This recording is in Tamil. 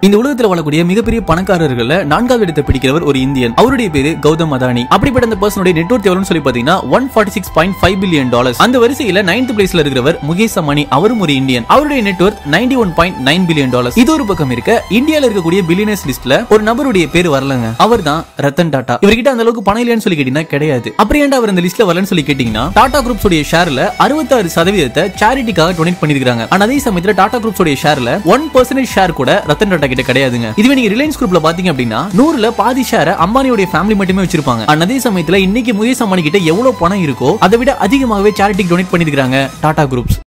இந்த உலகத்துல வாழக்கூடிய மிகப்பெரிய பணக்காரர்கள்ல நான்காவது இடத்தை பிடிக்கிறவர் ஒரு இந்தியன் அவருடைய பேரு கௌதம் அதானி அப்படிப்பட்ட அந்த பர்சனுடைய நெட்வொர்க் எவ்வளவுன்னு சொல்லி பாத்தீங்கன்னா one forty six point five billion dollars அந்த வரிசையில நைன்த் பிளேஸ்ல இருக்கிறவர் முகேஷ் அம்பானி அவரும் ஒரு இந்தியன் அவருடைய network ninety one point nine billion dollars இது ஒரு பக்கம் இருக்க இந்தியால இருக்கக்கூடிய பில்லியனர்ஸ் லிஸ்ட்ல ஒரு நபருடைய பேர் வரலங்க அவர் தான் ரத்தன் டாடா இவர்கிட்ட அந்த அளவுக்கு பணம் இல்லையான்னு சொல்லி கேட்டீங்கன்னா கிடையாது அப்புறம் ஏன்டா அவர் இந்த லிஸ்ட்ல வரலன்னு சொல்லி கேட்டீங்கன்னா டாடா குரூப்ஸ் உடைய ஷேர்ல அறுபத்தாறு சதவீதத்தை சேரிட்டிக்காக டொனேட் பண்ணிருக்காங்க ஆனா அதே சமயத்துல டாடா குரூப்ஸ் உடைய ஷேர்ல ஒன் பர்சன்டேஜ் ஷேர் கூட ரத்தன் டாடா கிட்ட கிடையாதுங்க இதுவே நீங்க ரிலையன்ஸ் குரூப்ல பாத்தீங்க அப்படின்னா நூறுல பாதி ஷேரை அம்பானியோட ஃபேமிலி மட்டுமே வச்சிருப்பாங்க ஆனா அதே சமயத்துல இன்னைக்கு முகேஷ் அம்பானி கிட்ட எவ்வளவு பணம் இருக்கோ அதை விட அதிகமாகவே சேரிட்டிக்கு டொனேட் பண்ணிருக்காங்க டாடா குரூப்ஸ்